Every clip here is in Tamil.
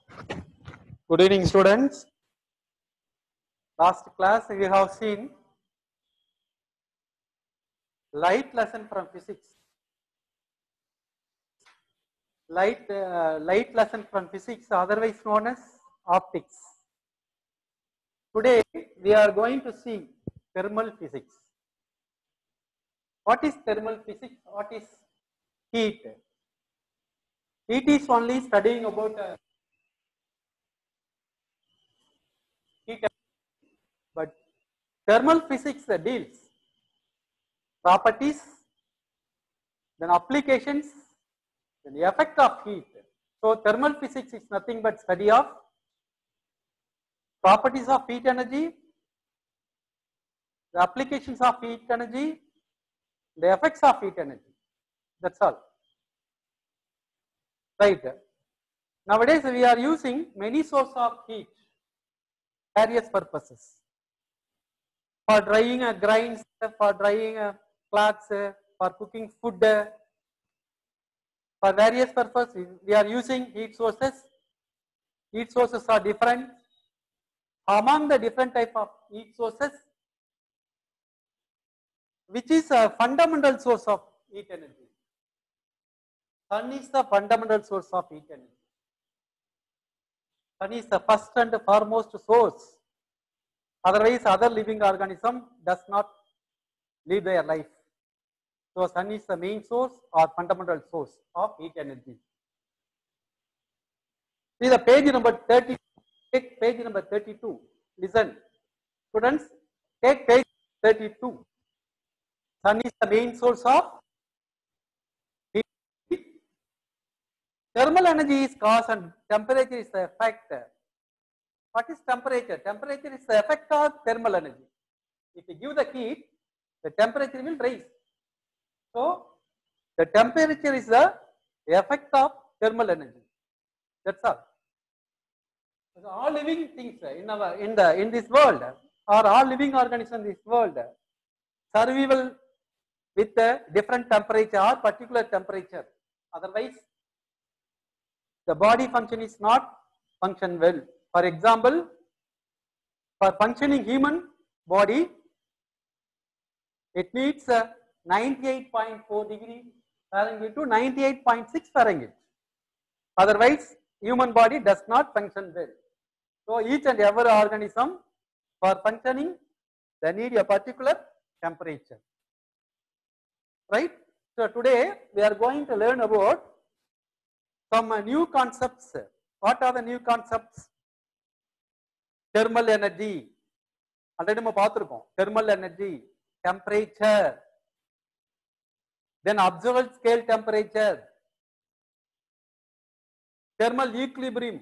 Good evening, students. Last class we have seen light lesson from physics. Light, uh, light lesson from physics, otherwise known as optics. Today we are going to see thermal physics. What is thermal physics? What is heat? Heat is only studying about uh, heat, but thermal physics uh, deals properties, then applications, then the effect of heat. So thermal physics is nothing but study of properties of heat energy, the applications of heat energy, the effects of heat energy. That's all. Right. Nowadays we are using many sources of heat, various purposes. For drying uh, grains, for drying uh, cloths, uh, for cooking food, uh, for various purposes we- we are using heat sources. Heat sources are different. Among the different type of heat sources, which is a fundamental source of heat energy? Sun is the fundamental source of heat energy. Sun is the first and foremost source. Otherwise, other living organism does not live their life. So, sun is the main source or fundamental source of heat energy. See the page number 30, take page number 32. Listen, students, take page 32. Sun is the main source of heat. Thermal energy is cause and temperature is the effect. What is temperature? Temperature is the effect of thermal energy. If you give the heat, the temperature will rise. So, the temperature is the effect of thermal energy. That's all. So all living things in our in the in this world or all living organisms in this world survival with a different temperature or particular temperature. Otherwise, the body function is not function well. For example, for functioning human body, it needs uh, 98.4 degree Fahrenheit to 98.6 Fahrenheit. Otherwise, human body does not function well. So each and every organism for functioning, they need a particular temperature. Right? So today we are going to learn about some uh, new concepts. What are the new concepts? Thermal energy. Already நம்ம பார்த்திருக்கோம் தெர்மல் எனர்ஜி டெம்பரேச்சர் தென் அப்சர்வல் scale temperature thermal equilibrium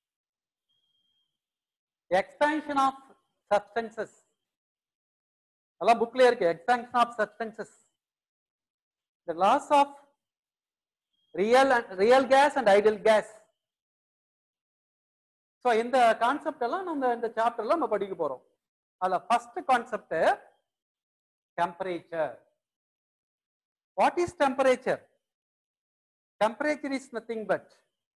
expansion of substances எல்லாம் புக்ல இருக்கு expansion of substances the loss of real and real gas and ideal gas so இந்த கான்செப்ட் எல்லாம் நம்ம இந்த சாப்டர்ல நம்ம படிக்க போறோம் அதுல first concept temperature what is temperature temperature is nothing but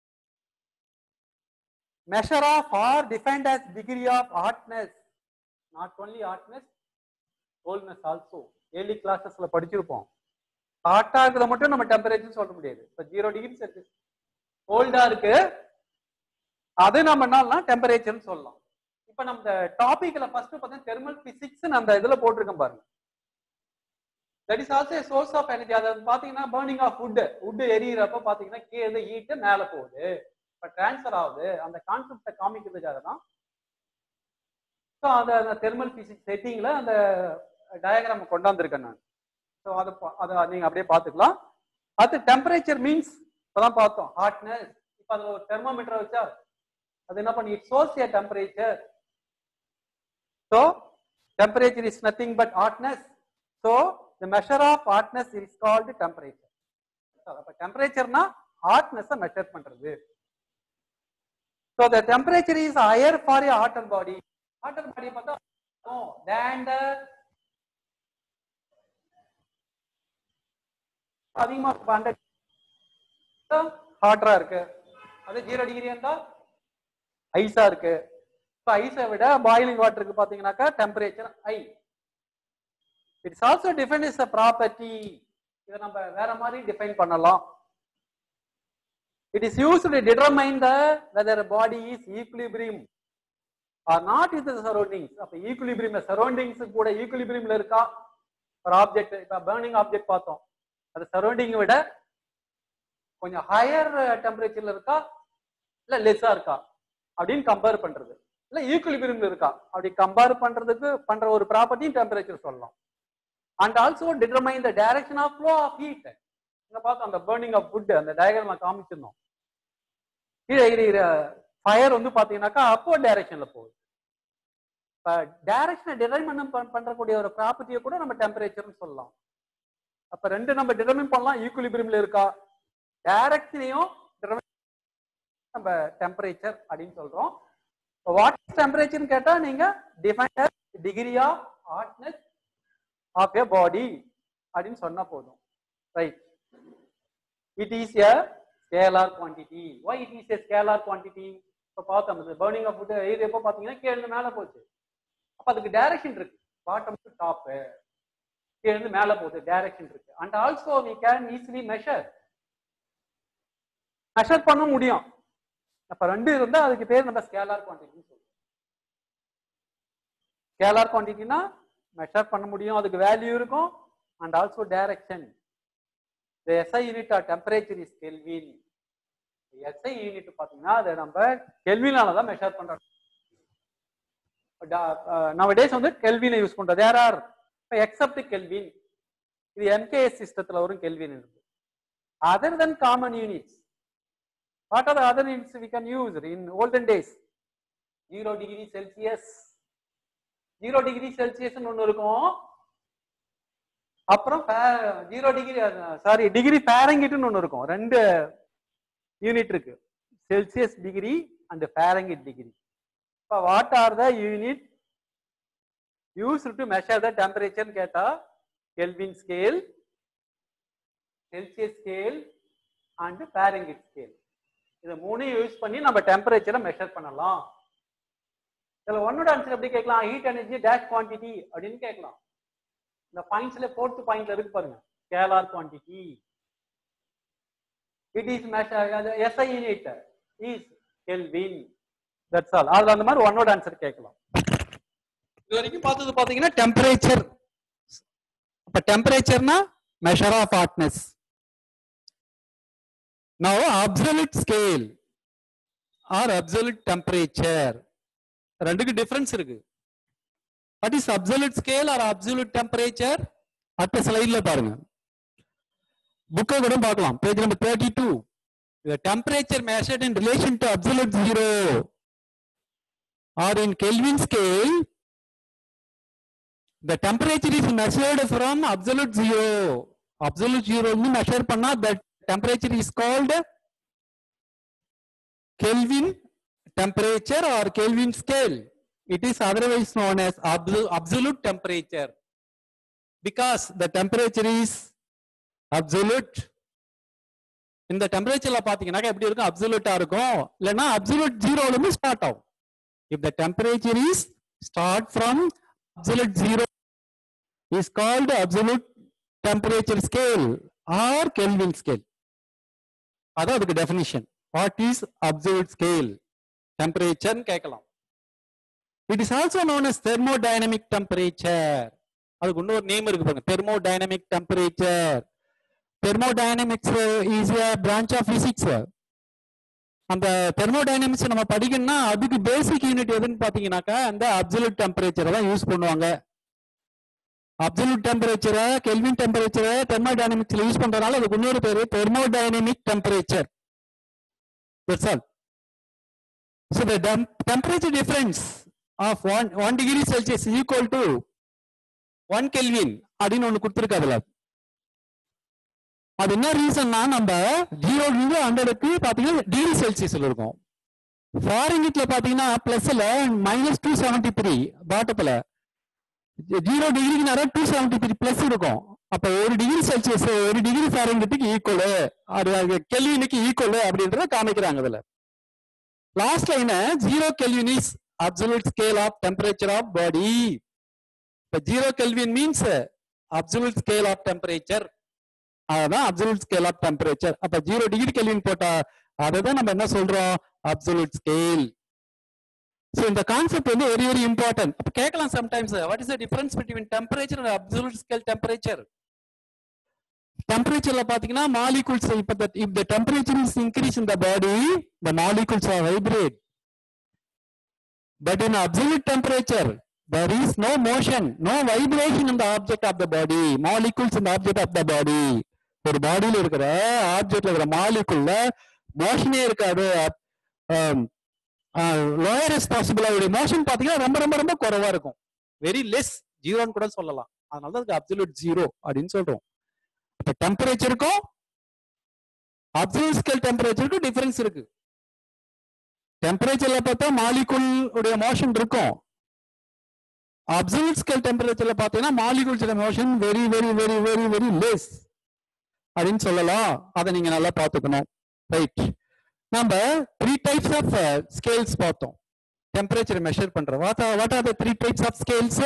measure of or defined as degree of hotness not only hotness coldness also early classes-ல படிச்சிருப்போம் ஹாட் ஆகுறத மட்டும் நம்ம டெம்பரேச்சர் சொல்ல முடியாது இப்ப ஜீரோ டிகிரி இருக்கு கோல்டா இருக்கு அது நம்ம என்னன்னா டெம்பரேச்சர்னு சொல்லலாம் இப்ப நம்ம இந்த டாபிக்ல ஃபர்ஸ்ட் பார்த்தா தெர்மல் பிசிக்ஸ் அந்த இதுல போட்டிருக்கோம் பாருங்க that is also source of energy அதை பாத்தீங்கன்னா பேர்னிங் ஆஃப் வுட் வுட் எரியறப்ப பாத்தீங்கன்னா கீழே ஹீட் மேல போகுது இப்ப டிரான்ஸ்ஃபர் ஆகுது அந்த கான்செப்டை காமிக்கிறதுக்காக தான் ஸோ அந்த அந்த தெர்மல் பிசிக்ஸ் செட்டிங்ல அந்த டயக்ராம் கொண்டாந்துருக்கேன் நான் ஸோ அதை பா- அதை நீங்க அப்படியே பார்த்துக்கலாம் அது டெம்பரேச்சர் மீன்ஸ் இப்பதான் பார்த்தோம் ஹாட்னஸ் இப்போ அதுல ஒரு தெர்மோமீட்டர் வச்சா அது என்ன பண்ணி source a temperature so temperature is nothing but hotness so the measure of hotness is called temperature அப்ப டெம்பரேச்சர்னா ஹாட்னஸை மெஷர் பண்றது So the temperature is higher for a hotter body. Hotter body பார்த்தா no, than the அதிகமா ஹண்ட்ரட் ஹாட்டரா இருக்கு அது ஜீரோ டிகிரி இருந்தா ஐஸா இருக்கு இப்போ ஐஸை விட பாயிலிங் வாட்டருக்கு பாத்தீங்கன்னாக்கா டெம்பரேச்சர் ஐ it's also define is a property இதை நம்ம வேற மாதிரி டிஃபைன் பண்ணலாம் it is use to determine the whether body is equilibrium or not in the surroundings அப்ப ஈக்குலிபிரியம் சரௌண்டிங்ஸ் கூட ஈக்குலிபிரியம்ல இருக்கா ஒரு ஆப்ஜெக்ட் இப்ப பேர்னிங் ஆப்ஜெக்ட் பார்த்தோம் அது சரௌண்டிங் விட கொஞ்சம் ஹையர் டெம்பரேச்சர்ல இருக்கா இல்ல லெஸ்ஸா இருக்கா அப்படின்னு கம்பேர் பண்றது இல்ல ஈக்குலிபிரியம்ல இருக்கா அப்படி கம்பேர் பண்றதுக்கு பண்ற ஒரு ப்ராப்பர்ட்டி டெம்பரேச்சர் சொல்லலாம் and also determine the direction of flow of heat இங்க பார்த்தோம் அந்த பேர்னிங் ஆஃப் ஃபுட் அந்த டயக்ராம் காமிச்சிருந்தோம் கீழே எரியிற ஃபயர் வந்து பாத்தீங்கன்னாக்கா அப்போ டைரக்ஷன்ல போகுது இப்ப டைரக்ஷனை டிட்டர்மின் பண்றக்கூடிய ஒரு ப்ராப்பர்ட்டியை கூட நம்ம டெம்பரேச்சர்னு சொல்லலாம் அப்ப ரெண்டு நம்ம டிட்டர்மின் பண்ணலாம் ஈக்குலிபிரியம்ல இருக்கா டைரக்ஷனையும் நம்ம டெம்பரேச்சர் அப்படின்னு சொல்றோம் வாட் இஸ் டெம்பரேச்சர்னு கேட்டா நீங்க define degree of hotness of a body அப்படின்னு சொன்னா போதும் right it is a scalar quantity why it is a scalar quantity இப்போ பார்த்தோம் இது பேர்னிங் ஆஃப் ஃபுட் இது எப்போ பார்த்தீங்கன்னா கீழே மேலே போச்சு அப்போ அதுக்கு டைரக்ஷன் இருக்கு பாட்டம் டு டாப் கீழே மேலே போகுது டைரக்ஷன் இருக்கு and also we can easily measure measure பண்ண முடியும் அப்ப ரெண்டு இருந்தா அதுக்கு பேர் நம்ம ஸ்கேலார் குவான்டிட்டின்னு சொல்லுவோம் ஸ்கேலார் குவான்டிட்டினா மெஷர் பண்ண முடியும் அதுக்கு வேல்யூ இருக்கும் and also direction the SI unit or temperature is Kelvin. SI unit பாத்தீங்கன்னா அதை நம்ம கெல்வினால தான் மெஷர் பண்றோம் நம்ம டேஸ் வந்து கெல்வினை யூஸ் பண்றோம் தேர் ஆர் எக்ஸப்ட் கெல்வின் இது எம்கேஎஸ் சிஸ்டத்துல வரும் கெல்வின் இருக்கு other then common units what are other units we can use in olden days zero degree Celsius zero degree Celsius ஒன்று இருக்கும் அப்புறம் ஜீரோ டிகிரி சாரி டிகிரி ஃபேரங்கிட்னு ஒன்று இருக்கும் ரெண்டு யூனிட் இருக்கு Celsius degree and Fahrenheit degree இப்போ what are the unit use to measure the temperature கேட்டா Kelvin scale Celsius scale and Fahrenheit scale இதை மூணையும் யூஸ் பண்ணி நம்ம டெம்பரேச்சரை மெஷர் பண்ணலாம் இதுல ஒன்னோட ஆன்சர் எப்படி கேட்கலாம் ஹீட் எனர்ஜி டேஷ் குவான்டிட்டி அப்படின்னு கேட்கலாம் இந்த பாயிண்ட்ஸ்ல ஃபோர்த் பாயிண்ட்ல இருக்கு பாருங்க scalar quantity it is SI unit is Kelvin that's all அதுல அந்த மாதிரி ஒன்னோட ஆன்சர் கேட்கலாம் இது வரைக்கும் பார்த்தது பாத்தீங்கன்னா டெம்பரேச்சர் அப்ப டெம்பரேச்சர்னா measure of hotness now absolute scale or absolute temperature ரெண்டுக்கு டிஃபரன்ஸ் இருக்கு what is absolute scale or absolute temperature அடுத்த ஸ்லைட்ல பாருங்க புக்கை கூட பார்க்கலாம் page number thirty two temperature measured in relation to absolute zero or in Kelvin scale the temperature is measured from absolute zero absolute zero வந்து measure பண்ணா the temperature is called kelvin temperature or kelvin scale it is otherwise known as abso- absolute temperature because the temperature is absolute இந்த டெம்பரேச்சர்ல பாத்தீங்கன்னா எப்படி இருக்கும் அப்சல்யூட்டா இருக்கும் இல்லைன்னா அப்சல்யூட் ஜீரோல இருந்து ஸ்டார்ட் ஆகும் if the temperature is start from absolute zero is called absolute temperature scale or Kelvin scale. அதான் அதுக்கு definition what is absolute scale temperature கேட்கலாம் it is also known as thermodynamic temperature அதுக்கு இன்னொரு நேம் இருக்கு பாருங்க thermodynamic temperature thermodynamics is a branch of physics அந்த தெர்மோடைனமிக்ஸ் நம்ம படிக்கணும்னா அதுக்கு பேசிக் யூனிட் எதுன்னு பாத்தீங்கன்னாக்கா அந்த அப்சல்யூட் டெம்பரேச்சரை தான் யூஸ் பண்ணுவாங்க அப்சல்யூட் டெம்பரேச்சரை கெல்வின் டெம்பரேச்சரை தெர்மோடைனமிக்ஸ்ல யூஸ் பண்றதுனால அதுக்கு இன்னொரு பேரு thermodynamic temperature that's all so the temperature difference of one one degree Celsius equal to one Kelvin அப்படின்னு ஒன்று கொடுத்துருக்கு அதுல அது என்ன ரீசன்னா நம்ம ஜீரோ இருந்து ஹண்ட்ரடுக்கு பாத்தீங்கன்னா டிகிரி செல்சியஸ்ல இருக்கும் ஃபாரின்ல பாத்தீங்கன்னா பிளஸ்ல மைனஸ் டூ செவன்டி த்ரீ பாட்டத்துல ஜீரோ டிகிரிக்கு நேரம் டூ செவன்டி த்ரீ பிளஸ் இருக்கும் அப்ப ஒரு டிகிரி செல்சியஸ் ஒரு டிகிரி ஃபாரின்கிட்டுக்கு ஈக்குவலு அது கெல்வினுக்கு ஈக்குவலு அப்படின்றத காமிக்கிறாங்க அதுல last line zero Kelvin is absolute scale of temperature of body இப்ப zero Kelvin means absolute scale of temperature அதுதான் அப்சல்யூட் ஸ்கேல் ஆஃப் டெம்பரேச்சர் அப்ப ஜீரோ டிகிரி கெல்வின் போட்டா அதை தான் நம்ம என்ன சொல்றோம் அப்சல்யூட் ஸ்கேல் ஸோ இந்த கான்செப்ட் வந்து வெரி வெரி இம்பார்ட்டன்ட் அப்ப கேட்கலாம் sometimes what is the difference between temperature and absolute scale temperature டெம்பரேச்சர்ல பாத்தீங்கன்னா மாலிகூல்ஸ் இப்ப if the temperature is increase in the body the molecules are vibrate but in absolute temperature there is no motion no vibration in the object of the body molecules in the object of the body ஒரு பாடியில இருக்கிற ஆப்ஜெக்ட்ல இருக்கிற மாலிகுல்ல மோஷனே இருக்காது லோயரஸ் பாசிபிள் அவருடைய மோஷன் பாத்தீங்கன்னா ரொம்ப ரொம்ப ரொம்ப குறைவா இருக்கும் வெரி லெஸ் ஜீரோன்னு கூட சொல்லலாம் அதனால தான் அதுக்கு அப்சல்யூட் ஜீரோ அப்படின்னு சொல்றோம் இப்ப டெம்பரேச்சருக்கும் அப்சல்யூட் ஸ்கேல் டெம்பரேச்சருக்கும் டிஃபரன்ஸ் இருக்கு டெம்பரேச்சர்ல பார்த்தா மாலிகுல் உடைய மோஷன் இருக்கும் அப்சல்யூட் ஸ்கேல் டெம்பரேச்சர்ல பாத்தீங்கன்னா molecules motion very very very very very less அப்படின்னு சொல்லலாம் அதை நீங்க நல்லா பார்த்துக்கணும் ரைட் நம்ம த்ரீ டைப்ஸ் ஆஃப் ஸ்கேல்ஸ் பார்த்தோம் டெம்பரேச்சர் மெஷர் பண்ற what are what are the three types of scales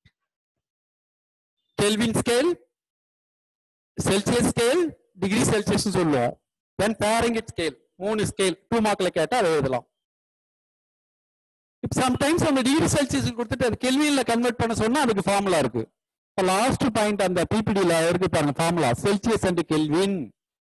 Kelvin scale Celsius scale degree Celsius சொல்லுவோம் தென் ஃபாரங்கிட் ஸ்கேல் மூணு ஸ்கேல் டூ மார்க்ல கேட்டா அதை எழுதலாம் இப்போ சம்டைம்ஸ் அந்த டிகிரி செல்சியஸ் கொடுத்துட்டு அது கெல்வின்ல கன்வெர்ட் பண்ண சொன்னா அதுக்கு ஃபார்முலா இருக்கு இப்போ லாஸ்ட் பாயிண்ட் அந்த பிபிடில இருக்கு பாருங்க ஃபார்முலா செல்சியஸ் அண்ட் கெல்வின்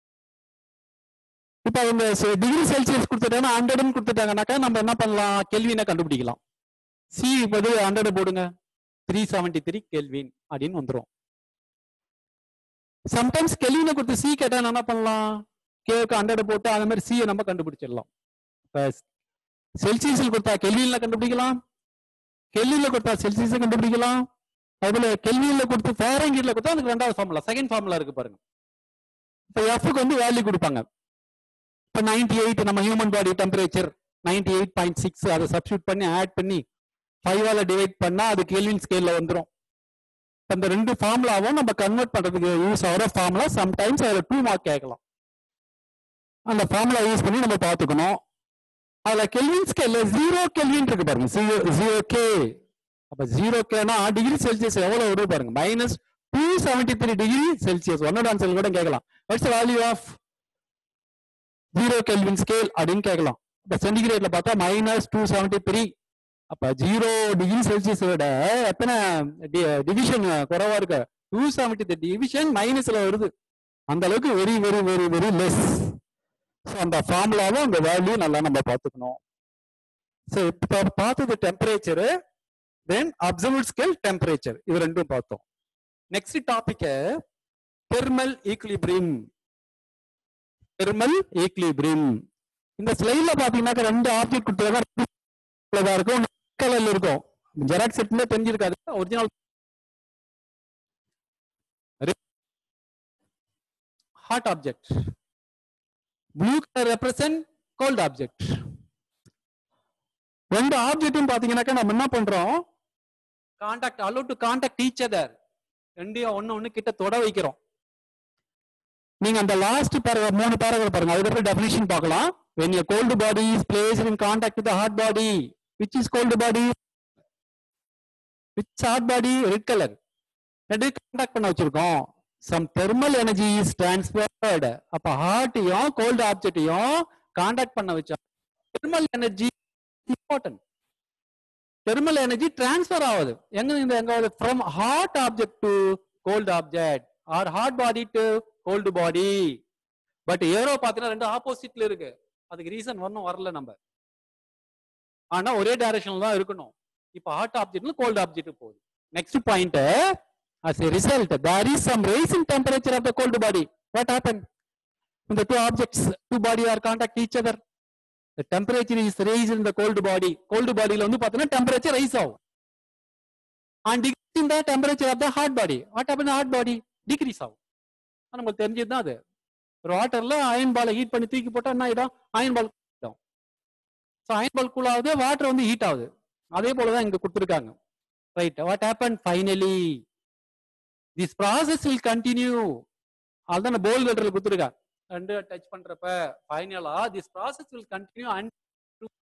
இப்போ அவங்க டிகிரி செல்சியஸ் கொடுத்துட்டாங்கன்னா ஹண்ட்ரட்னு கொடுத்துட்டாங்கன்னாக்கா நம்ம என்ன பண்ணலாம் கெல்வினை கண்டுபிடிக்கலாம் சி பதில் ஹண்ட்ரட் போடுங்க த்ரீ செவன்டி த்ரீ கெல்வின் அப்படின்னு வந்துரும் சம்டைம்ஸ் கெல்வினை கொடுத்து சி கேட்டா என்ன பண்ணலாம் கேக்கு ஹண்ட்ரட் போட்டு அந்த மாதிரி சியை நம்ம கண்டுபிடிச்சிடலாம் இப்போ செல்சியஸில் கொடுத்தா கெல்வின்ல கண்டுபிடிக்கலாம் கெல்வின்ல கொடுத்தா செல்சியஸை கண்டுபிடிக்கலாம் அதுல கெல்வின்ல கொடுத்து ஃபேரங்கீட்ல கொடுத்தா அதுக்கு ரெண்டாவது ஃபார்முலா செகண்ட் ஃபார்முலா இருக்கு பாருங்க இப்போ எஃப்க்கு வந்து வேல்யூ கொடுப்பாங்க இப்போ நைன்டி எயிட் நம்ம human body temperature ninety eight point six அதை சப்ஸ்டியூட் பண்ணி ஆட் பண்ணி ஃபைவால டிவைட் பண்ணா அது கெல்வின் ஸ்கேல்ல வந்துடும் அந்த ரெண்டு ஃபார்முலாவும் நம்ம கன்வெர்ட் பண்றதுக்கு யூஸ் ஆகிற ஃபார்முலா சம்டைம்ஸ் அதில் டூ மார்க் கேட்கலாம் அந்த ஃபார்முலா யூஸ் பண்ணி நம்ம பார்த்துக்கணும் அதுல கெல்வின் ஸ்கேல்ல ஜீரோ கெல்வின் இருக்கு பாருங்க ஜீரோ கே அப்ப ஜீரோ கேனா டிகிரி செல்சியஸ் எவ்வளவு வருது பாருங்க minus two seventy three degree Celsius ஒன்னோட ஆன்சர் கூட கேட்கலாம் what's value of zero Kelvin scale அப்படின்னு கேட்கலாம் இப்ப சென்டிகிரேட்ல பார்த்தா மைனஸ் டூ செவன்டி த்ரீ அப்ப ஜீரோ டிகிரி செல்சியஸ் விட எத்தனை டிவிஷன் குறைவா இருக்கு டூ செவன்டி த்ரீ டிவிஷன் மைனஸ்ல வருது அந்த அளவுக்கு very very very very less so அந்த ஃபார்முலாவும் அந்த வேல்யூ நல்லா நம்ம பார்த்துக்கணும் ஸோ இப்போ பார்த்தது temperature then absolute scale temperature இது ரெண்டும் பார்த்தோம் next topic thermal equilibrium thermal equilibrium இந்த ஸ்லைட்ல பாத்தீங்கன்னாக்க ரெண்டு ஆப்ஜெக்ட் கொடுத்தா இருக்கும் கலர்ல இருக்கும் ஜெராக்ஸ் செட்ல தெரிஞ்சிருக்காது original hot object blue colour represent cold object ரெண்டு ஆப்ஜெக்ட்டும் பாத்தீங்கன்னாக்கா நம்ம என்ன பண்றோம் contact allow to contact each other ரெண்டையும் ஒண்ணு ஒண்ணு கிட்ட தொட வைக்கிறோம் நீங்க அந்த லாஸ்ட் பேராகிராஃப் மூணு பேராகிராஃப் பாருங்க அதுக்கப்புறம் டெஃபினிஷன் பார்க்கலாம் when a cold body is placed in contact with the hot body which is cold body which hot body red color ரெண்டு காண்டாக்ட் பண்ண வச்சிருக்கோம் some thermal energy is transferred அப்ப ஹார்ட்டையும் கோல்டு ஆப்ஜெக்டையும் காண்டாக்ட் பண்ண வச்சா thermal energy important thermal energy transfer ஆகுது எங்க இந்த எங்க from hot object to cold object or hot body to cold body but arrow பாத்தீங்கன்னா ரெண்டு ஆப்போசிட்ல இருக்கு அதுக்கு ரீசன் ஒன்றும் வரல நம்ம ஆனா ஒரே டைரக்ஷன்ல தான் இருக்கணும் இப்போ ஹாட் ஆப்ஜெக்ட்ல கோல்டு ஆப்ஜெக்ட் போகுது next point as a result there is some rise in temperature of the cold body what happened when the two objects two body are contact each other the temperature is raised in the cold body cold body ல வந்து பாத்தீங்கன்னா temperature ரைஸ் ஆகும் and decrease in the temperature of the hot body what happened in hot body decrease ஆகும் ஆனா நமக்கு தெரிஞ்சது தான் அது ஒரு வாட்டர்ல அயன் பாலை ஹீட் பண்ணி தூக்கி போட்டா என்ன ஆயிடும் அயன் பால் ஆகும் ஸோ அயன் பால் கூல் ஆகுது வாட்டர் வந்து ஹீட் ஆகுது அதே போலதான் இங்க கொடுத்துருக்காங்க right what happen finally this process will continue அதுதான் போல் லெட்டர்ல கொடுத்துருக்காங்க ரெண்டு டச் பண்றப்ப ஃபைனலா this process will continue and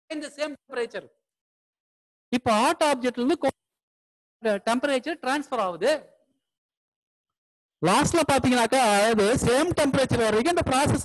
in the same temperature இப்போ ஹாட் ஆப்ஜெக்ட்ல இருந்து டெம்பரேச்சர் டிரான்ஸ்ஃபர் ஆகுது லாஸ்ட்ல பாத்தீங்கன்னாக்கா அது சேம் டெம்பரேச்சர் வரைக்கும் இந்த ப்ராசஸ்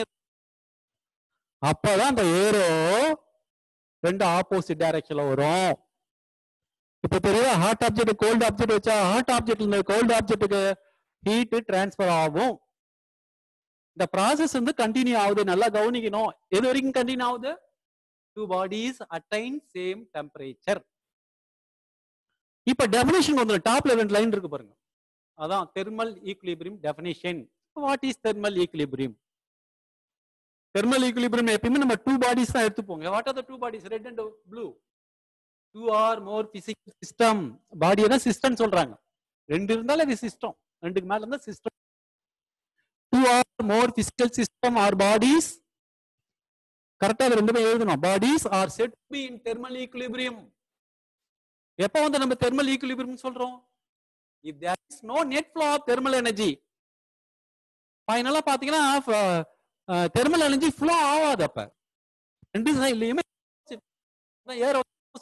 அப்பதான் அந்த ஏரோ ரெண்டு ஆப்போசிட் டைரக்ஷன்ல வரும் இப்ப தெரியும் ஹாட் ஆப்ஜெக்ட் கோல்டு ஆப்ஜெக்ட் வச்சா ஹாட் ஆப்ஜெக்ட் இருந்து கோல்டு ஆப்ஜெக்ட்டுக்கு ஹீட் டிரான்ஸ்ஃபர் ஆகும் இந்த ப்ராசஸ் வந்து கண்டினியூ ஆகுது நல்லா கவனிக்கணும் எது வரைக்கும் கண்டினியூ ஆகுது two bodies attain same temperature இப்ப டெபினேஷன் வந்து டாப்ல ரெண்டு லைன் இருக்கு பாருங்க அதான் thermal equilibrium definition what is thermal equilibrium thermal equilibrium எப்பயுமே நம்ம டூ பாடிஸ் தான் எடுத்துப்போங்க what are the two bodies red and blue two or more physical system பாடியை தான் சிஸ்டம் சொல்றாங்க ரெண்டு இருந்தாலும் அது சிஸ்டம் ரெண்டுக்கு மேல இருந்தா system two or more physical system or bodies கரெக்டா அது ரெண்டுமே எழுதணும் bodies are set be in thermal equilibrium எப்போ வந்து நம்ம தெர்மல் ஈக்குலிபிரியம் சொல்றோம் if there is no net flow of thermal energy ஃபைனலா பாத்தீங்கன்னா தெர்மல் எனர்ஜி ஃப்ளோ ஆகாது அப்ப ரெண்டு சைட்லயுமே air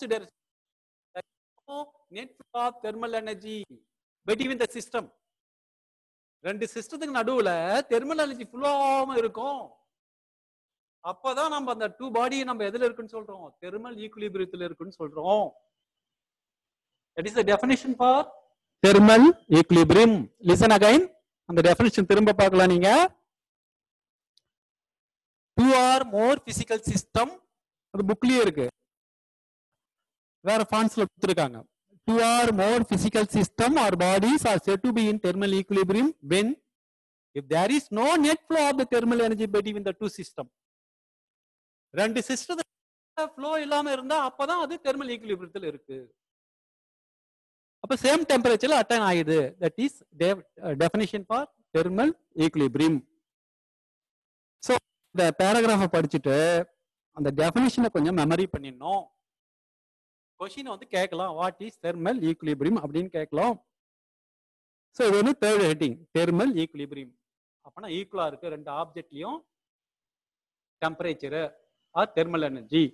net flow of thermal energy between the system ரெண்டு சிஸ்டத்துக்கு நடுவுல தெர்மல் எனர்ஜி ஃப்ளோ ஆகாம இருக்கும் அப்பதான் நம்ம அந்த டூ பாடி நம்ம எதுல இருக்குன்னு சொல்றோம் தெர்மல் ஈக்குலிபிரியத்துல இருக்குன்னு சொல்றோம் that is the definition for thermal equilibrium listen again அந்த டெஃபினிஷன் திரும்ப பார்க்கலாம் நீங்க two or more physical system அது புக்லயே இருக்கு வேற ஃபான்ஸ்ல கொடுத்துருக்காங்க two or more physical system or bodies are set to be in thermal equilibrium when if there is no net flow of the thermal energy between the two system ரெண்டு சிஸ்டத்துல ஃப்ளோ இல்லாம இருந்தா அப்பதான் அது தெர்மல் ஈக்குலிபிரியத்தில் இருக்கு அப்ப சேம் டெம்பரேச்சர்ல அட்டன் ஆகுது that is definition for thermal equilibrium so இந்த பேராகிராஃபை படிச்சுட்டு அந்த டெஃபினிஷனை கொஞ்சம் மெமரி பண்ணிடணும் கொஷின் வந்து கேட்கலாம் வாட் இஸ் தெர்மல் ஈக்குலிபிரியம் அப்படின்னு கேட்கலாம் ஸோ இது வந்து தேர்ட் ஹெட்டிங் தெர்மல் ஈக்குலிபிரியம் அப்பனா ஈக்குவலா இருக்கு ரெண்டு ஆப்ஜெக்ட்லயும் டெம்பரேச்சர் ஆர் தெர்மல் எனர்ஜி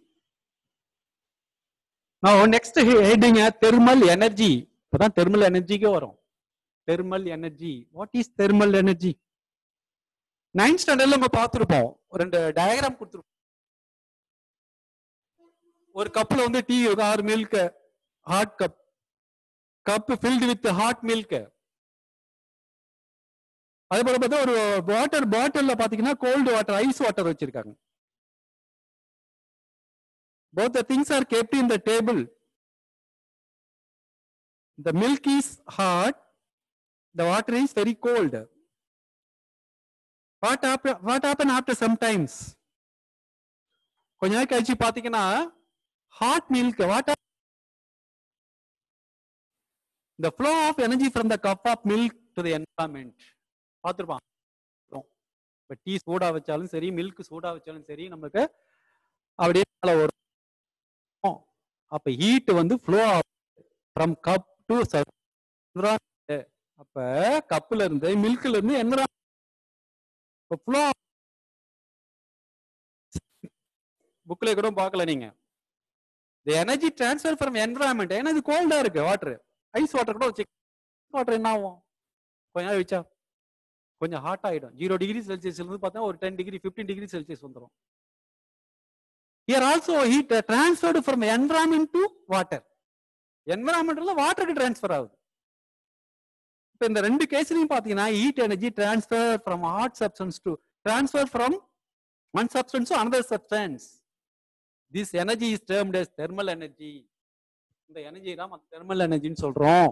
நான் நெக்ஸ்ட் ஹெட்டிங் தெர்மல் எனர்ஜி இப்பதான் தெர்மல் எனர்ஜிக்கே வரும் thermal energy what is thermal energy ninth ஸ்டாண்டர்ட்ல நம்ம பார்த்துருப்போம் ரெண்டு டயக்ராம் கொடுத்துருப்போம் ஒரு கப்ல வந்து tea or milk hot cup cup filled with hot milk அதே போல பார்த்தா ஒரு வாட்டர் பாட்டில்ல பாத்தீங்கன்னா கோல்டு வாட்டர் ஐஸ் வாட்டர் வச்சிருக்காங்க both the things are kept in the table the milk is hot the water is very cold what happen what happen after sometimes கொஞ்ச நாள் கழிச்சு பாத்தீங்கன்னா hot milk what the flow of energy from the cup of milk to the environment பார்த்துருப்பான் இப்போ டீ சூடா வச்சாலும் சரி மில்க் சூடா வச்சாலும் சரி நமக்கு அப்படியே மேல வரும் அப்ப ஹீட் வந்து ஃப்ளோ ஃப்ரம் கப் டு அப்ப கப்ல இருந்து மில்க்ல இருந்து என்ன ஃப்ளோ புக்ல கூட பார்க்கல நீங்க the energy transfer from environment ஏன்னா இது கோல்டா இருக்கு வாட்டர் ஐஸ் வாட்டர் கூட வச்சு வாட்டர் என்ன ஆகும் கொஞ்ச நாள் வச்சா கொஞ்சம் ஹாட் ஆயிடும் ஜீரோ டிகிரி செல்சியஸ்ல இருந்து பார்த்தா ஒரு ten degree fifteen degree celsius வந்துடும் here also heat transferred from environment to water என்வரான்மெண்ட்ல வாட்டருக்கு டிரான்ஸ்ஃபர் ஆகுது இப்போ இந்த ரெண்டு கேஸ்லயும் பாத்தீங்கன்னா heat energy transfer from hot substance to transfer from one substance to another substance this energy is termed as thermal energy இந்த எனர்ஜி தான் தெர்மல் எனர்ஜின்னு சொல்றோம்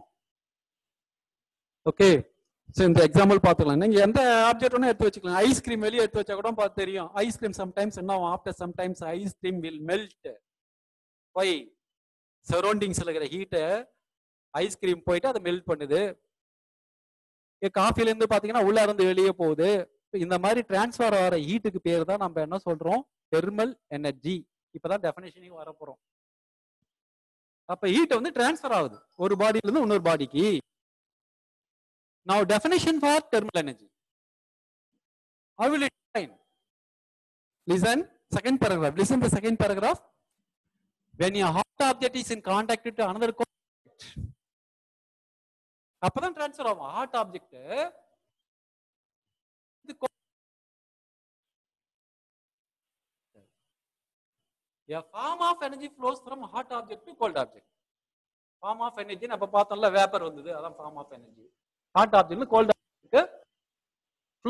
ஓகே ஸோ இந்த எக்ஸாம்பிள் பார்த்துக்கலாம் நீங்க எந்த ஆப்ஜெக்ட் வேணா எடுத்து வச்சுக்கலாம் ஐஸ்கிரீம் வெளியே எடுத்து வச்சா கூட பார்த்து தெரியும் ஐஸ்கிரீம் சம்டைம்ஸ் என்ன ஆகும் after sometimes ice cream will melt why சரௌண்டிங்ஸ்ல இருக்கிற ஹீட்டை ஐஸ்கிரீம் போயிட்டு அதை மெல்ட் பண்ணுது காஃபில இருந்து பாத்தீங்கன்னா உள்ள இருந்து வெளியே போகுது இந்த மாதிரி டிரான்ஸ்ஃபர் ஆகிற ஹீட்டுக்கு பேர் தான் நம்ம என்ன சொல்றோம் தெர்மல் எனர்ஜி இப்பதான் டெஃபினேஷனுக்கு வர போறோம் அப்ப ஹீட் வந்து டிரான்ஸ்ஃபர் ஆகுது ஒரு பாடியில இருந்து இன்னொரு பாடிக்கு Now definition for thermal energy. How will it define? Listen, second paragraph. Listen the second paragraph. when a hot object is in contact to another cold object அப்பதான் ட்ரான்ஸ்ஃபர் ஆகும் ஹாட் ஆப்ஜெக்ட் இது cold. a form of energy flows from hot object to cold object form of energy அப்ப பார்த்தோம்ல வேப்பர் வந்தது அதான் form of energy hot object cold object flow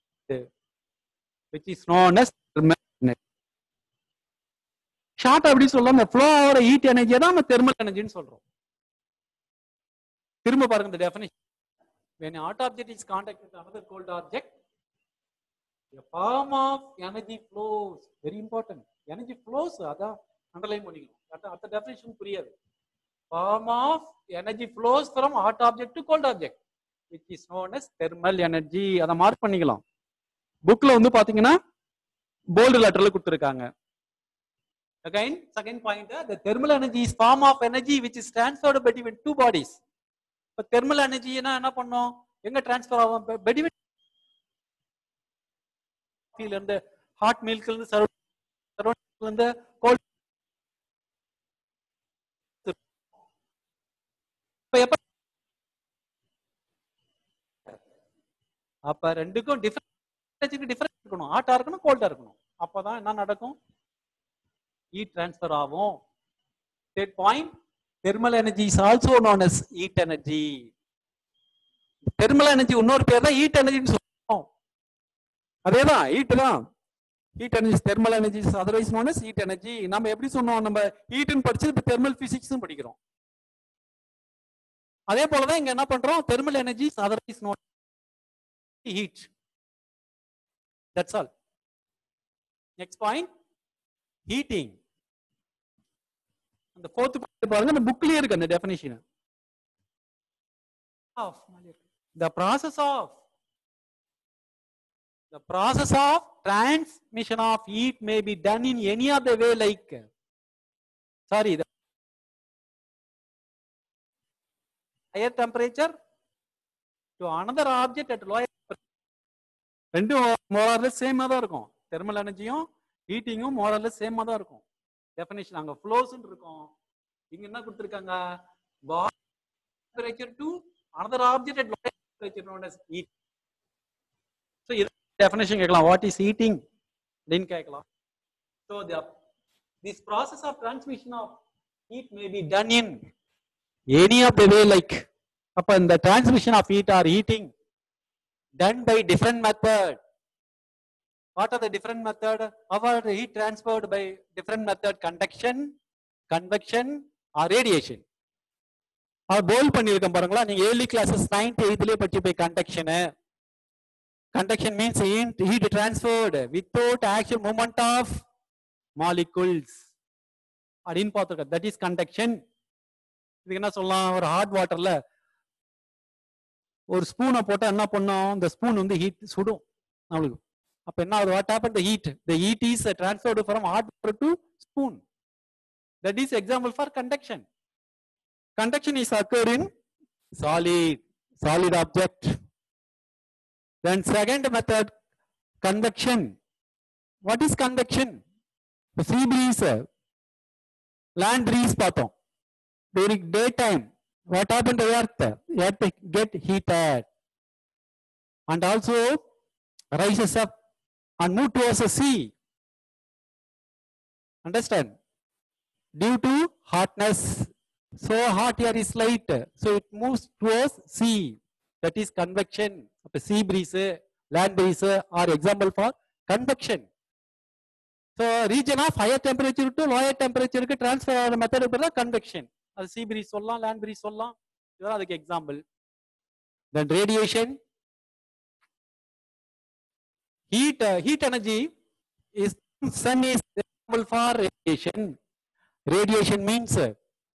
which is known as thermal energy short அப்படி சொல்லலாம் இந்த ஃப்ளோ ஆகிற ஹீட் எனர்ஜியை தான் நம்ம தெர்மல் எனர்ஜின்னு சொல்றோம் திரும்ப பாருங்க இந்த definition when a hot object is contacted with another cold object a form of energy flows very important energy flows அதான் அண்டர்லைன் பண்ணிக்கணும் அதான் அடுத்த டெஃபினிஷன் புரியாது form of energy flows from hot object to cold object which is known as thermal energy அதை மார்க் பண்ணிக்கலாம் புக்ல வந்து பாத்தீங்கன்னா போல்டு லெட்டர்ல கொடுத்துருக்காங்க again second point uh, the thermal energy is form of energy which is transferred between two bodies இப்ப thermal energy னா என்ன பண்ணோம் எங்க டிரான்ஸ்ஃபர் ஆகும் between கீழ இருந்து ஹாட் மில்க்ல இருந்து சரௌண்டிங்ல இருந்து கோல்ட் இப்ப எப்ப அப்ப ரெண்டுக்கும் டிஃபரன்ஸ் டிஃபரன்ஸ் இருக்கணும் ஹாட்டா இருக்கணும் கோல்டா இருக்கணும் அப்பதான் என்ன நடக்கும் ஹீட் டிரான்ஸ்ஃபர் ஆகும் third point thermal energy is also known as heat energy thermal energy இன்னொரு பேர் தான் ஹீட் எனர்ஜின்னு சொல்லுவோம் அதேதான் ஹீட் தான் heat energy thermal energy is otherwise known as heat energy நம்ம எப்படி சொன்னோம் நம்ம ஹீட்னு படிச்சு இப்ப தெர்மல் பிசிக்ஸ் படிக்கிறோம் அதே போலதான் இங்க என்ன பண்றோம் thermal energy is otherwise known heat that's all next point heating அந்த fourth point பாருங்க அந்த புக்லயே இருக்கு அந்த definition of the process of the process of transmission of heat may be done in any other way like sorry the higher temperature to another object at lower ரெண்டும் மோரலஸ் சேமா தான் இருக்கும் தெர்மல் எனர்ஜியும் ஹீட்டிங்கும் மோரலஸ் சேமா தான் இருக்கும் டெஃபினேஷன் அங்க ஃப்ளோஸ் இருக்கும் இங்க என்ன கொடுத்திருக்காங்க temperature to another object at lower temperature known as heat so இது டெஃபினேஷன் கேட்கலாம் வாட் இஸ் ஹீட்டிங் அப்படின்னு கேட்கலாம் so the this process of transmission of heat may be done in any of the way like அப்ப இந்த transmission of heat or heating done by different method. What are the different method? How are the heat transferred by different method? Conduction, convection or radiation. அவர் போல் பண்ணியிருக்கேன் பாருங்களா நீங்க ஏர்லி கிளாஸஸ் நைன்த் எயித்லயே படிச்சு போய் conduction conduction means heat transferred without actual moment of molecules அப்படின்னு பார்த்துருக்கேன் தட் இஸ் கண்டக்ஷன் இதுக்கு என்ன சொல்லலாம் ஒரு ஹாட் வாட்டர்ல ஒரு ஸ்பூனை போட்டா என்ன பண்ணும் இந்த ஸ்பூன் வந்து ஹீட் சுடும் நம்மளுக்கு அப்ப என்ன ஆகுது what happen the heat the heat is transferred from hot water to spoon that is example for conduction conduction is occur in solid solid object then second method convection what is convection sea breeze land breeze பார்த்தோம் during daytime what happened to earth earth get heated and also rises up and move towards the sea understand due to hotness so hot air is light so it moves towards sea that is convection அப்ப sea breeze land breeze are example for convection so region of higher temperature to lower temperature க்கு transfer ஆகிற method பேர் தான் convection அது sea breeze சொல்லலாம் land breeze சொல்லலாம் இதெல்லாம் அதுக்கு example then radiation heat uh, heat energy is sun is example for radiation radiation means uh,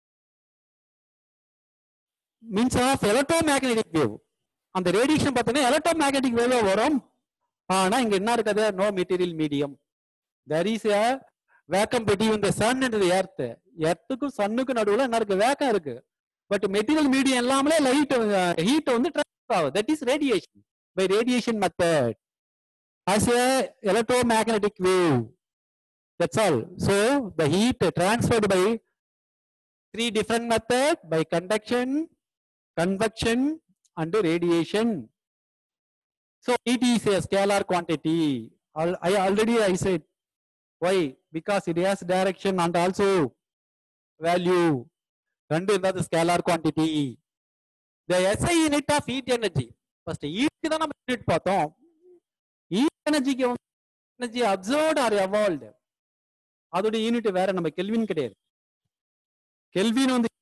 means of electromagnetic wave அந்த ரேடியேஷன் பார்த்தீங்கன்னா எலக்ட்ரோமேக்னெட்டிக் வேவே வரும் ஆனா இங்க என்ன இருக்குது no material medium there is a vacuum between the sun and the earth எர்த்துக்கும் சன்னுக்கும் நடுவுல என்ன இருக்கு வேக்கம் இருக்கு பட் மெட்டீரியல் மீடியம் எல்லாமே லைட் ஹீட் வந்து ட்ரான்ஸ்ஃபர் ஆகும் that is radiation by radiation method as a electromagnetic wave That's all. So the heat transferred by three different method by conduction, convection, and radiation. So it is a scalar quantity. Al- I already I said why because it has direction and also value. ரெண்டு இருந்தாது scalar quantity the SI unit of heat energy first heat தான் நம்ம யூனிட் பார்த்தோம் heat எனர்ஜிக்கு எனர்ஜி அப்சர்வ்ட் ஆர் எவால்வ்டு அதோட யூனிட் வேற நம்ம கெல்வின் கிடையாது கெல்வின் வந்து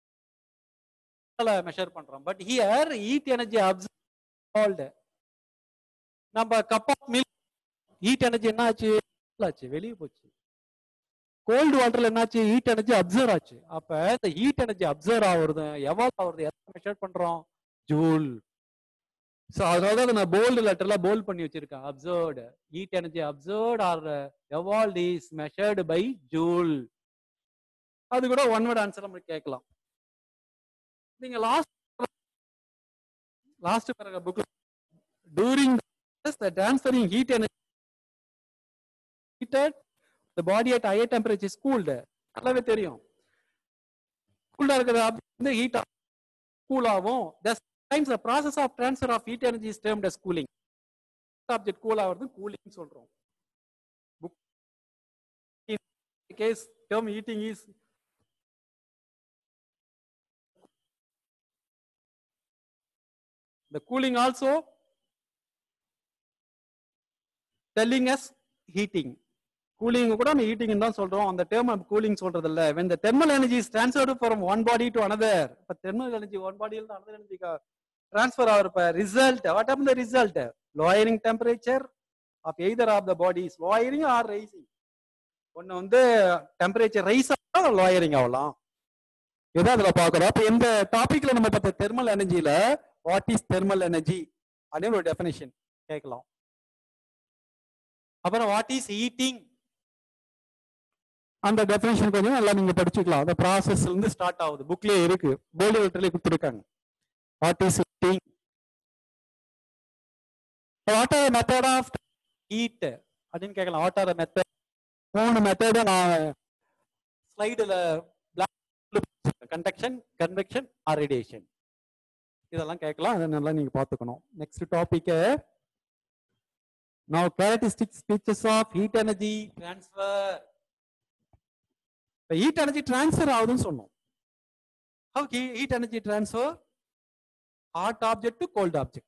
மெஷர் பண்றோம் but here heat energy absorbed நம்ம cup of milk heat energy என்ன ஆச்சு ஆச்சு வெளியே போச்சு கோல்டு வாட்டர்ல என்னாச்சு ஹீட் எனர்ஜி அப்சர்வ் ஆச்சு அப்ப இந்த ஹீட் எனர்ஜி அப்சர்வ் ஆகுறது எவால்வ் ஆகுறது எதை மெஷர் பண்றோம் ஜூல் ஸோ அதனால தான் நான் போல்டு லெட்டர்ல போல்ட் பண்ணி வச்சிருக்கேன் absorbed heat energy absorbed or evolve is measured by joule அது கூட ஒன் வேர்ட் ஆன்சர் நம்ம கேட்கலாம் நீங்க லாஸ்ட் லாஸ்ட் பிறகு book during the transferring heat energy heated the body at higher temperature is cooled நல்லாவே தெரியும் கூலா இருக்கிறது வந்து ஹீட் கூல் ஆகும் times the process of transfer of heat energy is termed as cooling object cool ஆகிறது கூலிங் சொல்றோம் book case term heating is the cooling also telling us heating cooling கூட நம்ம heating தான் சொல்றோம் அந்த term நம்ம cooling சொல்றது இல்ல when the thermal energy is transferred from one body to another இப்ப thermal energy one body இருந்து another energy transfer ஆகிறப்ப result what happened the result lowering temperature of either of the bodies lowering or rising ஒன்னு வந்து டெம்பரேச்சர் ரைஸ் ஆகலாம் லோயரிங் ஆகலாம் இதான் அதுல பாக்குறோம் அப்ப இந்த டாபிக்ல நம்ம பார்த்த தெர்மல் எனர்ஜில வாட் இஸ் தெர்மல் எனர்ஜி அப்படின்னு ஒரு டெஃபினேஷன் கேட்கலாம் அப்புறம் வாட் இஸ் ஹீட்டிங் அந்த டெஃபினேஷன் கொஞ்சம் நல்லா நீங்க படிச்சுக்கலாம் அந்த ப்ராசஸ்ல இருந்து ஸ்டார்ட் ஆகுது புக்லயே இருக்கு போல்டு லெட்டர்லயே கொடுத்துருக்காங்க what is heating what are method of heat அப்படின்னு கேட்கலாம் வாட் ஆர் மெத்தட் மூணு மெத்தட நான் ஸ்லைடுல கண்டக்ஷன் கன்வெக்ஷன் ஆர் ரேடியேஷன் இதெல்லாம் கேட்கலாம் அதை நல்லா நீங்க பாத்துக்கணும் next topic now characteristic features of heat energy transfer இப்ப heat energy transfer ஆகுதுன்னு சொன்னோம் how he- heat energy transfer hot object to cold object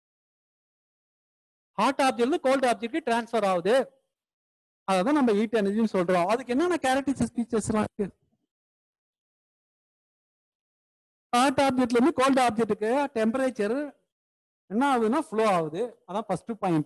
hot object இருந்து cold object transfer ஆகுது அதான் நம்ம ஹீட் எனர்ஜின்னு சொல்றோம் அதுக்கு என்னென்ன கேரக்டரிஸ்டிக் ஃபீச்சர்ஸ்லாம் இருக்கு ஹாட் ஆப்ஜெக்ட்ல இருந்து கோல்டு ஆப்ஜெக்ட்டுக்கு டெம்பரேச்சர் என்ன ஆகுதுன்னா ஃப்ளோ ஆகுது அதான் ஃபர்ஸ்ட் பாயிண்ட்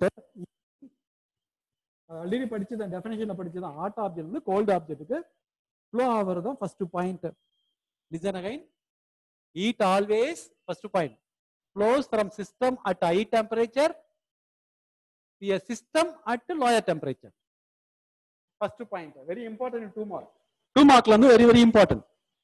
ஆல்ரெடி படிச்சது டெஃபினேஷன்ல படிச்சது ஹாட் ஆப்ஜெக்ட் இருந்து கோல்டு ஆப்ஜெக்ட்டுக்கு ஃப்ளோ ஆகுறது தான் first point listen again heat always first point flows from system at high temperature a system at lower temperature first point very important in two mark two mark ல வந்து very very important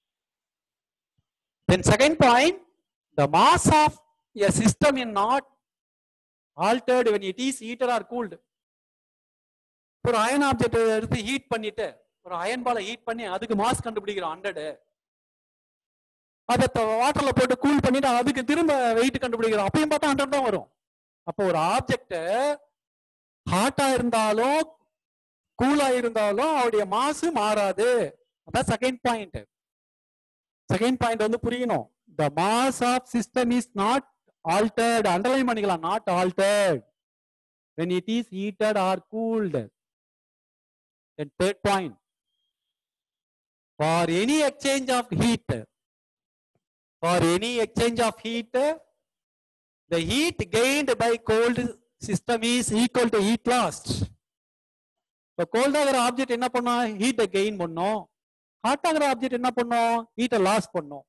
then second point the mass of a system is not altered when it is heated or cooled ஒரு அயன் ஆப்ஜெக்ட் எடுத்து ஹீட் பண்ணிட்டு ஒரு அயன் பாலை ஹீட் பண்ணி அதுக்கு மாஸ் கண்டுபிடிக்கிறோம் ஹண்ட்ரடு அதை வாட்டர்ல போட்டு கூல் பண்ணிட்டு அதுக்கு திரும்ப வெயிட் கண்டுபிடிக்கிறோம் அப்பயும் பார்த்தா ஹண்ட்ரட் தான் வரும் அப்போ ஒரு ஆப்ஜெக்ட் ஹாட்டா இருந்தாலும் கூலா இருந்தாலும் அவருடைய மாசு மாறாது அதான் செகண்ட் பாயிண்ட் செகண்ட் பாயிண்ட் வந்து புரியணும் the mass of system is not altered underline பண்ணிக்கலாம் not altered when it is heated or cooled then third point for any exchange of heat for any exchange of heat the heat gained by cold system is equal to heat lost இப்போ கோல்ட் ஆகிற ஆப்ஜெக்ட் என்ன பண்ணும் ஹீட்டை கெயின் பண்ணும் ஹாட் ஆகிற ஆப்ஜெக்ட் என்ன பண்ணும் ஹீட்டை லாஸ் பண்ணும்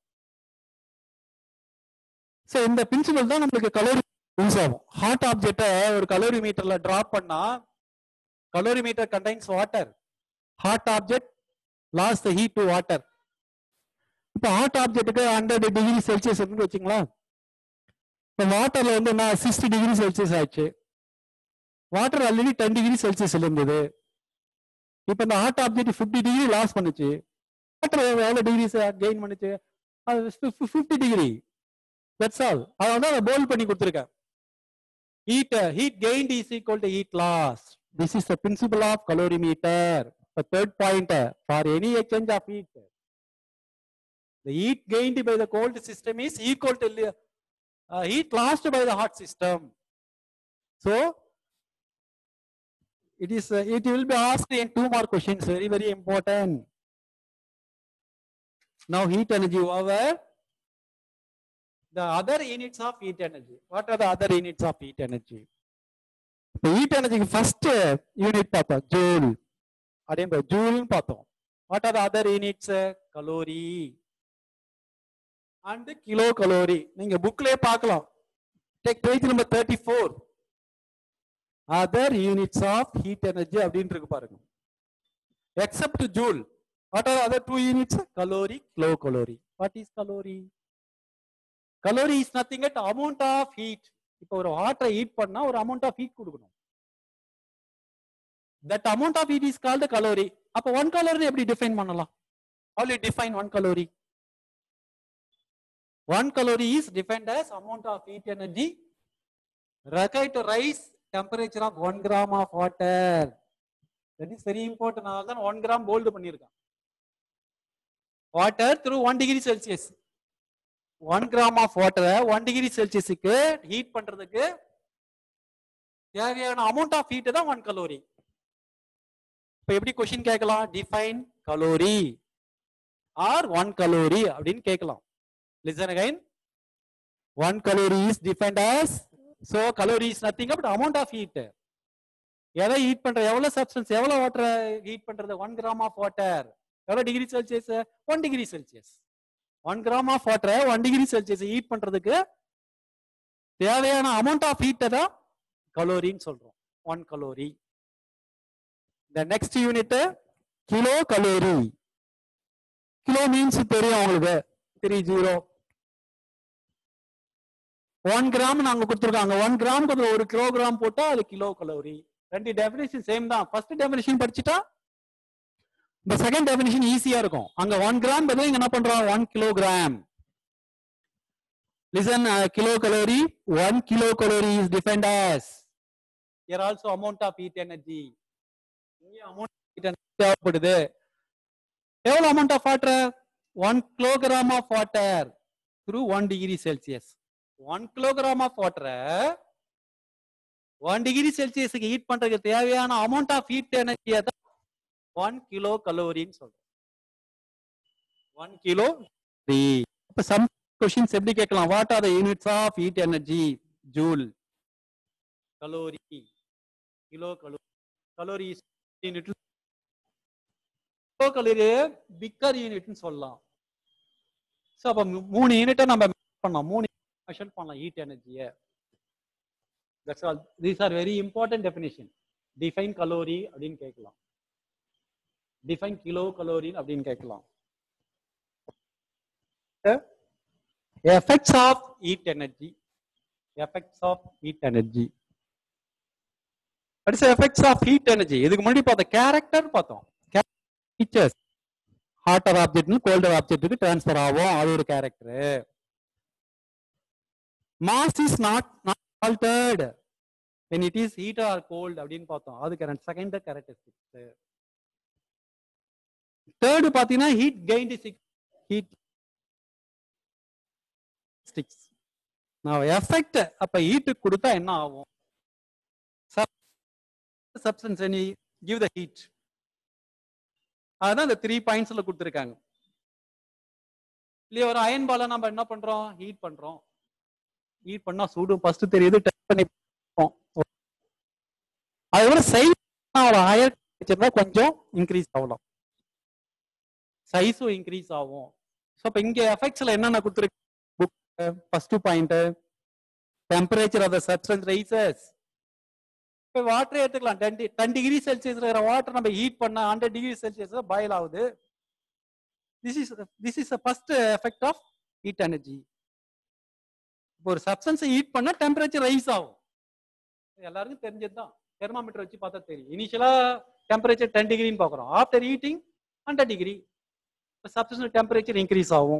ஸோ இந்த பிரின்சிபல் தான் நம்மளுக்கு கலோரி யூஸ் ஆகும் ஹாட் ஆப்ஜெக்டை ஒரு கலோரி மீட்டர்ல டிராப் பண்ணா calorimeter contains water hot object loss the heat to water இப்போ ஹாட் ஆப்ஜெக்ட்டுக்கு ஹண்ட்ரட் டிகிரி செல்சியஸ் இருந்து வச்சுங்களா இப்போ வாட்டர்ல வந்து என்ன சிக்ஸ்டி டிகிரி செல்சியஸ் ஆயிடுச்சு வாட்டர் ஆல்ரெடி டென் டிகிரி செல்சியஸ்ல இருந்தது இப்போ இந்த hot object fifty degree loss பண்ணுச்சு வாட்டர் எவ்வளோ டிகிரிஸ் கெயின் பண்ணுச்சு அது ஃபிஃப்டி டிகிரி தட்ஸ் ஆல் அதனால தான் அதை போல்ட் பண்ணி கொடுத்துருக்கேன் heat heat gained is equal to heat loss this is the principle of calorimeter the third point uh, for any exchange of heat the heat gained by the cold system is equal to uh, heat lost by the hot system so it is uh, it will be asked in two more questions very very important now heat energy over the other units of heat energy what are the other units of heat energy the heat energy first unit பார்த்தோம் joule அதே மாதிரி ஜூல்னு பார்த்தோம் what are other units calorie and kilo calorie நீங்க புக்லயே பார்க்கலாம் take page number thirty four other units of heat energy அப்படின்னு இருக்கு பாருங்க except joule what are other two units calorie kilo calorie what is calorie calorie is nothing at amount of heat இப்போ ஒரு வாட்டரை ஹீட் பண்ணா ஒரு அமௌண்ட் ஆஃப் ஹீட் கொடுக்கணும் that amount of heat is called the calorie அப்ப one calorie எப்படி define பண்ணலாம் how will you define one calorie one calorie is defined as amount of heat energy required to rise temperature of 1 gram of water that is very important அதனால தான் 1 gram bold பண்ணியிருக்கான் water through 1 degree celsius 1 gram of water 1 degree celsiusக்கு ஹீட் பண்றதுக்கு தேவையான அமௌண்ட் ஆஃப் ஹீட் தான் 1 கலோரி இப்ப எப்படி கொஸ்டின் கேட்கலாம் define calorie or one calorie அப்படின்னு கேட்கலாம் listen again one calorie is defined as so calorie is nothing but amount of heat எதை ஹீட் பண்ற எவ்வளவு சப்ஸ்டன்ஸ் எவ்வளவு வாட்டர் ஹீட் பண்றது ஒன் கிராம் ஆஃப் வாட்டர் எவ்வளவு degree celsius one degree celsius one gram of water one degree celsius heat பண்றதுக்கு தேவையான அமௌண்ட் ஆஃப் ஹீட்டை தான் கலோரின்னு சொல்றோம் one calorie the next unit kilo calorie kilo means தெரியும் உங்களுக்கு த்ரீ ஜீரோ ஒன் கிராம் நாங்க கொடுத்துருக்காங்க ஒன் கிராம் ஒரு கிலோகிராம் போட்டா அது கிலோ கலோரி ரெண்டு டெபினிஷன் சேம் தான் ஃபர்ஸ்ட் டெபினிஷன் படிச்சுட்டா இந்த செகண்ட் டெபினிஷன் ஈஸியா இருக்கும் அங்க ஒன் கிராம் பதில் இங்க என்ன பண்றோம் one kilogram listen kilo calorie one kilo calorie is defined as here also amount of heat energy இங்கே அமௌண்ட் தேவைப்படுது எவ்வளவு amount of water one kilogram of water through one degree celsius one kilogram of வாட்டரை ஒன் டிகிரி செல்சியஸுக்கு ஹீட் பண்றதுக்கு தேவையான அமௌண்ட் ஆஃப் ஹீட் எனர்ஜியை தான் ஒன் கிலோ கலோரின்னு சொல்றோம் ஒன் கிலோ இப்ப சம் கொஸ்டின்ஸ் எப்படி கேட்கலாம் what are the units of heat energy joule calorie kilo கலோ calorie unit kilo calorie bigger யூனிட்னு சொல்லலாம் ஸோ அப்போ மூணு யூனிட்டை நம்ம பண்ணலாம் மூணு மெஷர் பண்ணலாம் ஹீட் எனர்ஜியை that's all these are very important definition define calorie அப்படின்னு கேட்கலாம் டிஃபைன் கிலோ கலோரி அப்படின்னு கேட்கலாம் effects of heat energy effects of heat energy அடுத்த எஃபெக்ட்ஸ் ஆஃப் ஹீட் எனர்ஜி இதுக்கு முன்னாடி பார்த்தோம் கேரக்டர் பார்த்தோம் ஃபீச்சர்ஸ் ஹாட்டர் ஆப்ஜெக்ட் கோல்டர் ஆப்ஜெக்ட்டுக்கு டிரான்ஸ்ஃபர் ஆகும் அது ஒரு character mass is not not altered when it is heat or cold அப்படின்னு பார்த்தோம் அது கரண்ட் செகண்ட் கேரக்டரிஸ்டிக்ஸ் தேர்டு பாத்தீங்கன்னா ஹீட் கெயின்ட் ஹீட் ஸ்டிக்ஸ் நான் எஃபெக்ட் அப்ப ஹீட் கொடுத்தா என்ன ஆகும் substance any give the heat அதுதான் இந்த த்ரீ பாயிண்ட்ஸ்ல கொடுத்துருக்காங்க இல்லையா ஒரு அயன் பால நம்ம என்ன பண்றோம் ஹீட் பண்றோம் ஹீட் பண்ணா சூடு ஃபர்ஸ்ட் தெரியுது டெஸ்ட் பண்ணி பார்ப்போம். அது விட சைஸ் ஹையர் வச்சிருந்தா கொஞ்சம் இன்க்ரீஸ் ஆகலாம் சைஸும் இன்க்ரீஸ் ஆகும் ஸோ இப்போ இங்க எஃபெக்ட்ஸ்ல என்னென்ன கொடுத்துருக்கு book first point temperature of the substance rises இப்போ வாட்டர் எடுத்துக்கலாம் டென் டென் டிகிரி செல்சியஸ் இருக்கிற வாட்டர் நம்ம ஹீட் பண்ண ஹண்ட்ரட் டிகிரி செல்சியஸ் பாயில் ஆகுது this is this is first effect of heat energy இப்போ ஒரு சப்ஸ்டன்ஸை ஹீட் பண்ணா டெம்பரேச்சர் ரைஸ் ஆகும் இது எல்லாருக்கும் தெரிஞ்சது தான் தெர்மாமீட்டர் வச்சு பார்த்தா தெரியும் இனிஷியலா டெம்பரேச்சர் டென் டிகிரின்னு பார்க்குறோம் after heating hundred degree substance temperature increase ஆகும்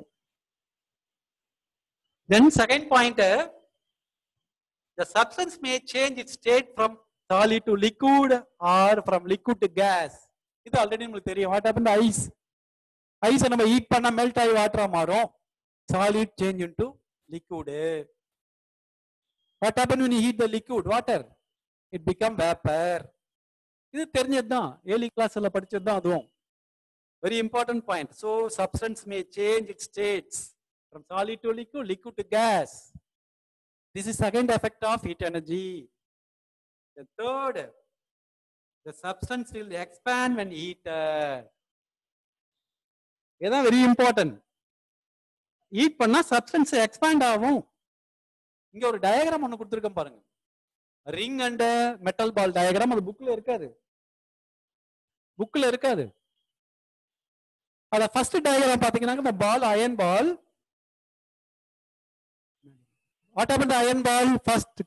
then second point the substance may change its state from solid to liquid or from liquid to gas இது ஆல்ரெடி நம்மளுக்கு தெரியும் வாட் ஹேப்பன் ஐஸ் ஐஸை நம்ம ஹீட் பண்ணா மெல்ட் ஆகி வாட்டரா மாறும் solid change into liquid what happen when you heat the liquid water it become vapor இது தெரிஞ்சது தான் ஏர்லி கிளாஸ்ல படிச்சது தான் அதுவும் very important point so substance may change it states from solid to liquid liquid to gas This is second effect of heat energy. The third, the substance will expand when heated. இதுதான் வெரி இம்பார்ட்டன்ட் ஹீட் பண்ணா சப்ஸ்டன்ஸ் எக்ஸ்பேண்ட் ஆகும் இங்க ஒரு டயக்ராம் ஒன்று கொடுத்துருக்கேன் பாருங்க ring and metal ball diagram அது புக்ல இருக்காது புக்ல இருக்காது அத ஃபர்ஸ்ட் டயக்ராம் பாத்தீங்கன்னா இந்த ball iron ball what happened to iron ball first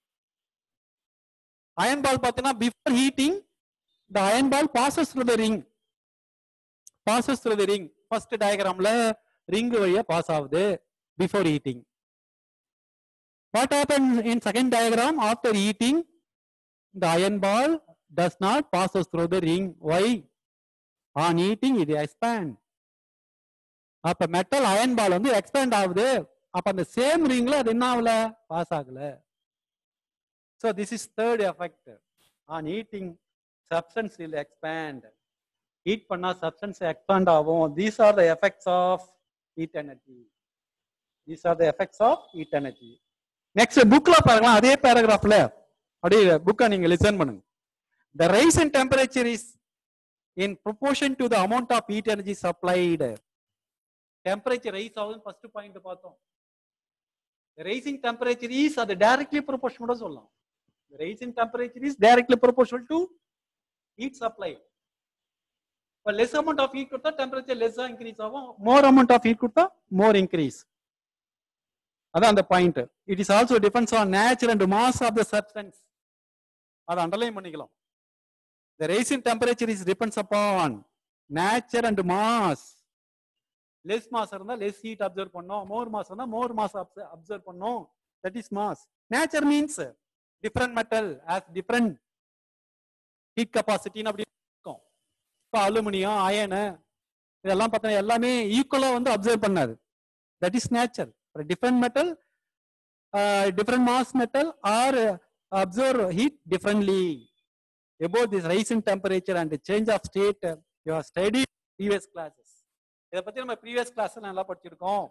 iron ball பார்த்தீங்கன்னா before heating the iron ball passes through the ring passes through the ring first diagramல ring வழியா பாஸ் ஆகுது before heating what happens in second diagram after heating the iron ball does not passes through the ring why on heating it expand அப்ப மெட்டல் அயன் பால் வந்து எக்ஸ்பேண்ட் ஆகுது அப்ப அந்த சேம் ரிங்ல அது என்ன ஆகல பாஸ் ஆகல so this is third effect on heating substance will expand heat பண்ணா சப்ஸ்டன்ஸ் எக்ஸ்பேண்ட் ஆகும் these are the effects of heat energy these are the effects of heat energy next புக்ல பாருங்களா அதே பேராகிராஃப்ல அப்படியே புக்கை நீங்க லிசன் பண்ணுங்க the rise in temperature is in proportion to the amount of heat energy supplied temperature rise ஆகுதுன்னு ஃபர்ஸ்ட் பாயிண்ட் பார்த்தோம் ரைசிங் டெம்பரேச்சர் இஸ் அது டைரக்ட்லி ப்ரொபோர்ஷனோட சொல்லலாம் rising temperature is directly proportional to heat supply இப்போ லெஸ் அமௌண்ட் ஆஃப் ஹீட் கொடுத்தா டெம்பரேச்சர் லெஸ்ஸா இன்க்ரீஸ் ஆகும் மோர் அமௌண்ட் ஆஃப் ஹீட் கொடுத்தா மோர் இன்க்ரீஸ் அதான் அந்த point it is also depends on nature and mass of the substance அதை அண்டர்லைன் பண்ணிக்கலாம் the rising temperature is depends upon nature and mass less mass இருந்தா லெஸ் ஹீட் அப்சர்வ் பண்ணும் மோர் மாஸ் இருந்தா மோர் மாஸ் அப்சர்வ் பண்ணும் that is mass nature means different metal as different heat கெப்பாசிட்டின்னு அப்படி இருக்கும் இப்போ அலுமினியம் அயனு இதெல்லாம் பார்த்தா எல்லாமே ஈக்குவலா வந்து அப்சர்வ் பண்ணாது that is nature different metal different mass metal are observe heat differently about this rise in temperature and the change of state uh, you have studied previous classes இதை பத்தி நம்ம ப்ரீவியஸ் கிளாஸ் நல்லா படிச்சிருக்கோம்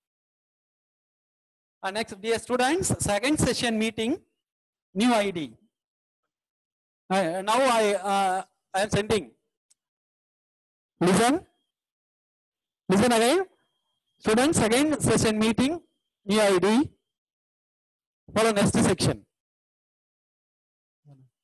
next dear students second session meeting new ID now I I am sending listen listen again students second session meeting new ID follow next section